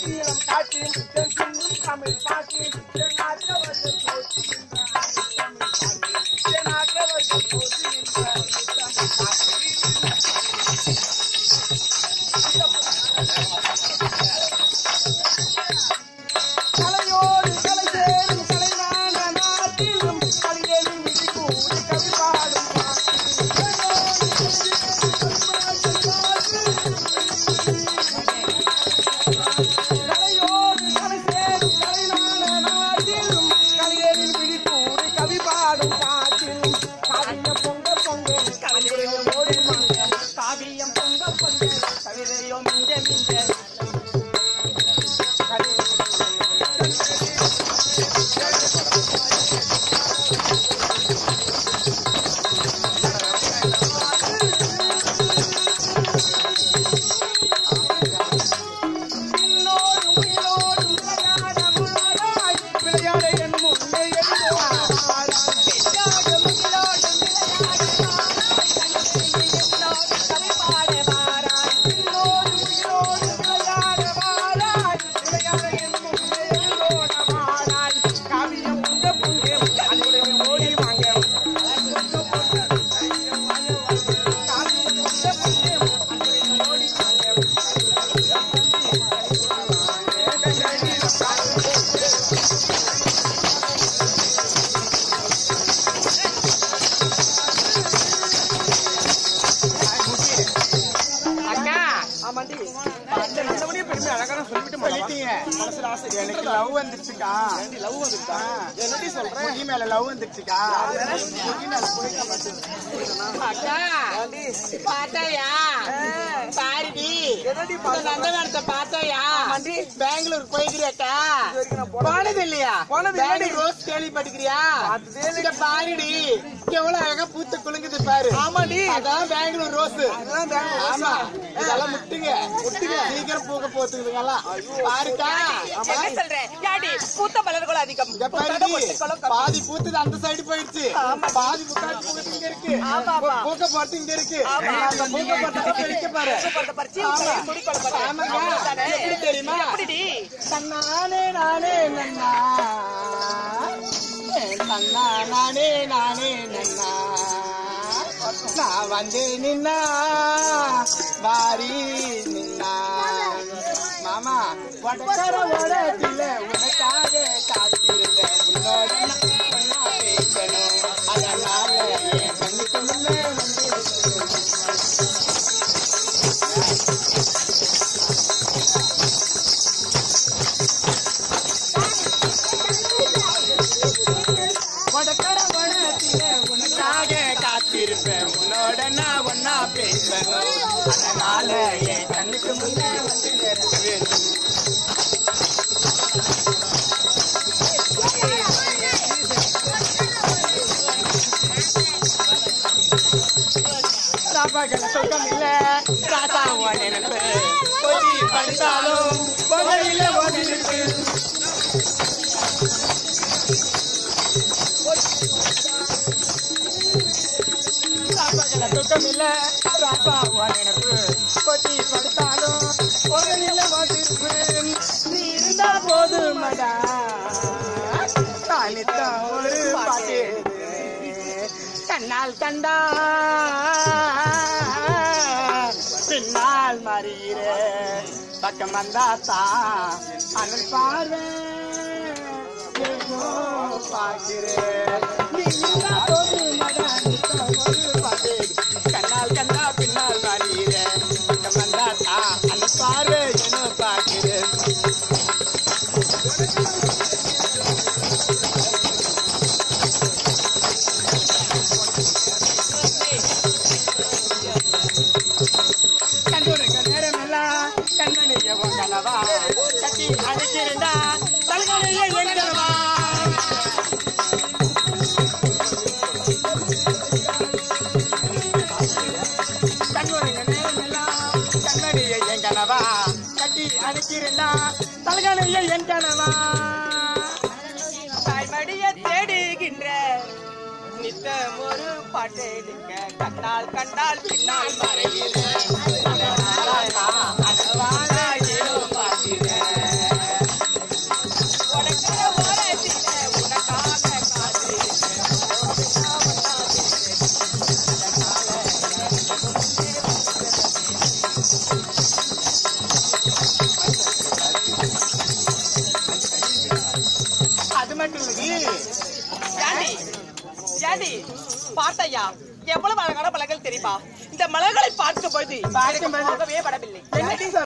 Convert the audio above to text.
நீளம் காட்டி தென் சின்னும் தமிழ் பாட்டி தென்னாற்றவர்கள் போற்றுகின்ற தமிழ் பாட்டி தென்னாற்றவர்கள் போற்றுகின்ற தமிழ் பாட்டி கலையோடு கலை சேரும் கலைஞான நாட்டிலும் கலியலின் விழி கூடி கவி பாடும் கலையோடு கலை சேரும் கலைஞான நாட்டிலும் கலியலின் விழி கூடி கவி பாடும் பாட்டிலும் காவியம் பொங்க பொங்க கவிதையோ ஓடி மங்க காவியம் பொங்க பொங்க கவிதையோ மிஞ்ச மிஞ்ச விண்ணோடும் விண்ணோடும் விளையாட மாறாய், விளையாட என் முன்னே எழுவாராய். விளையாட விளையாட விளையாட மாறாய், கவி பாட மாறாய். விண்ணோடும் விண்ணோடும் விளையாட மாறாய், விளையாட என் முன்னே எழுவோட மாறாய். காவியம் புங்க புங்க, அன்புடைய ஓடி வாங்க. காவியம் புங்க புங்க, அன்புடைய ஓடி வாங்க. அக்கா ஆமாண்டி நல்லபடியா பெருமை அழகான சொல்லிட்டு சொல்லிட்டீங்க மனசுல ஆசை எனக்கு லவ் வந்துருச்சுக்கா லவ் வந்துட்டா என்னடி சொல்ற முடி மேல லவ் வந்துருச்சுக்கா முடி மேல போயிட்டு அக்கா பார்த்தாயா பாருடி என்னடி இந்த நந்தவனத்தை பார்த்தாயா பெங்களூர் போய்க்கிறியாக்கா போனது இல்லையா போனது இல்லடி. பெங்களூர் ரோஸ் கேள்விப்பட்டுக்கிறியா பார்த்ததே இல்லை. இங்க பாருடி எவ்வளவு அழகா பூத்து குலுங்குது பாரு ஆமாடி அதான் பெங்களூர் ரோஸ் அதுதான் பெங்களூர் ஆமா இதெல்லாம் முட்டுங்க முட்டுங்க சீக்கிரம் பூக்க போத்துக்குதுங்கெல்லாம் பாருக்கா என்ன சொல்றேன் யாடி பூத்த மலர்கள் அதிகம் இங்க பாருடி பாதி பூத்துது அந்த சைடு போயிடுச்சு பாதி முக்கால் பூக்க இங்க இருக்கு பூக்க போறது இங்க இருக்கு அந்த பூக்க போறது இங்க பாரு ஆமாங்க எப்படி தெரியுமா தன்னானே நானே நன்னா தன்னா நானே நானே நன்னா நான் வந்து நின்னா வாரி நின்னா மாமா வடக்கர வடத்தில உனக்காக காத்திருந்தேன் உன்னோட நான் ஒண்ணா பேசணும் அதனால என் கண்ணுக்கு முன்னே வந்து வடக்கர வடத்தில உனக்காக காத்திருப்பேன் உன்னோட நான் ஒன்னா பேசுவேன் அதனால என் கண்ணுக்கு முன்னே வந்து நிறுத்த வேண்டும் ராபாக்கள் சொர்க்கம் இல்ல ராசா நினைப்பு கொதி படித்தாலும் பகலில் ஓடிருக்கு ராபாக்கள் துக்கம் இல்ல ராசா நினைப்பு கொதி படுத்தாலும் பகலில் ஓடிருக்கு நீ இருந்தா போதுமடா தானித்தான் ஒரு பாட்டு கண்ணால் கண்டா பின்னால் மறியிற பக்கம் வந்தாத்தா அனல் பார்வை ஏதோ பார்க்கிறேன் நீ இருந்தா போதும் மகன், ஒரு பாட்டு. கண்ணால் கண்டா பின்னால் மறியிற பக்கம் வந்தாத்தா அனல் பார்வை ஏதோ பார்க்கிறேன் கண்டுரைக்க நேரமெல்லாம் கண்மணிய கனவா கட்டி அழைச்சிருந்தா தலைமணிய எங்கனவா கண்ணுரைக்க நேரமெல்லாம் கண்மணிய எங்கனவா கட்டி அழைச்சிருந்தா தலைகணைய எங்கனவா தாய்மடிய தேடுகின்ற நித்தம் ஒரு பாட்டெடுக்க கண்ணால் கண்டால் பின்னால் மறைகிறேன் அதனால நான் அனவான ஏதோ பார்க்கிறேன் ஏண்டி ஏண்டி பார்த்தையா எவ்வளவு அழகான மலர்கள் தெரியுமா இந்த மலர்களை பார்க்கும் பொழுது பார்க்கும் பொழுது- போகவே படவில்லை என்னடி சொல்ற?